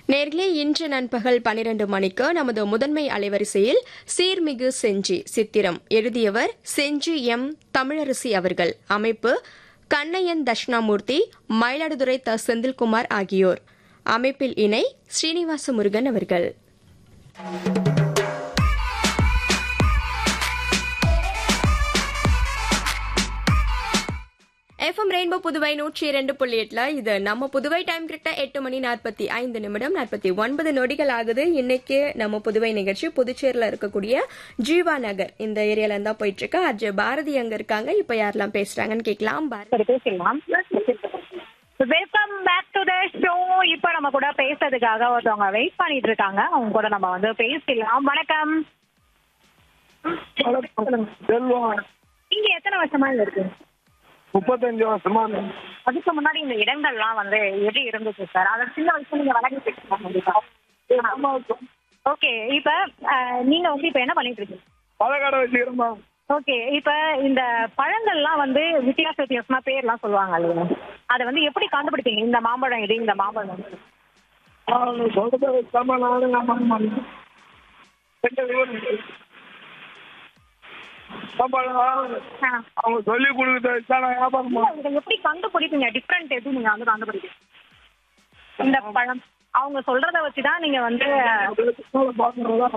நேர்களே இன்று நண்பகல் பனிரெண்டு மணிக்கு நமது முதன்மை அலைவரிசையில் சீர்மிகு செஞ்சி சித்திரம் எழுதியவர் செஞ்சி எம் தமிழரசி அவர்கள் அமைப்பு கண்ணையன் தட்சிணாமூர்த்தி மயிலாடுதுறை த செந்தில்குமார் ஆகியோர் அமைப்பில் இணை ஸ்ரீனிவாச முருகன் அவர்கள் எஃப்எம் ரெயின்போ புதுவை நூற்றி இரண்டு புள்ளி எட்டுல இது நம்ம புதுவை டைம் கிட்ட எட்டு மணி நாற்பத்தி ஐந்து நிமிடம் நாற்பத்தி ஒன்பது நொடிகள் ஆகுது இன்னைக்கு நம்ம புதுவை நிகழ்ச்சி புதுச்சேரியில இருக்கக்கூடிய ஜீவா நகர் இந்த ஏரியால இருந்தா போயிட்டு இருக்கு அஜய் பாரதி அங்க இருக்காங்க இப்ப யாரெல்லாம் பேசுறாங்கன்னு கேட்கலாம் பாரதி சரி பேசிடலாம் welcome back to the show இப்போ நம்ம கூட பேசுறதுக்காக ஒருத்தவங்க வெயிட் பண்ணிட்டு இருக்காங்க அவங்க கூட நம்ம வந்து பேசிடலாம் வணக்கம் செல்வம் நீங்க எத்தனை வருஷமா இங்க இருக்கீங்க முப்பத்தஞ்சு வருஷமா அதுக்கு முன்னாடி இந்த இடங்கள்லாம் வந்து எப்படி இருந்துச்சு சார் அதை சின்ன வயசுல நீங்க வளர்ந்துட்டு ஓகே இப்ப அஹ், நீங்க வந்து இப்ப என்ன பண்ணிட்டு இருக்கீங்க பழக்கடை வச்சுக்கிறோமா ஓகே இப்ப இந்த பழங்கள்லாம் வந்து வித்தியாச வித்தியாசமா பேர்லாம் சொல்லுவாங்க இல்லையா அதை வந்து எப்படி கண்டுபிடிப்பீங்க இந்த மாம்பழம் இது இந்த மாம்பழம் இது? அவங்க சொல்றத வச்சாம நானும் வியாபாரம் பண்ணேன். எங்க ஊரு? சம்பளம் ஆ. அவங்க சொல்லி கொடுக்கறத வச்சா நான் வியாபாரம் இல்ல, இதை எப்படி கண்டுபிடிப்பீங்க டிஃப்ரெண்ட் எது நீங்க வந்து கண்டுபிடிப்பீங்க இந்த பழம் அவங்க சொல்றத வச்சுதான் நீங்க வந்து பண்ணேன் பாக்குறதா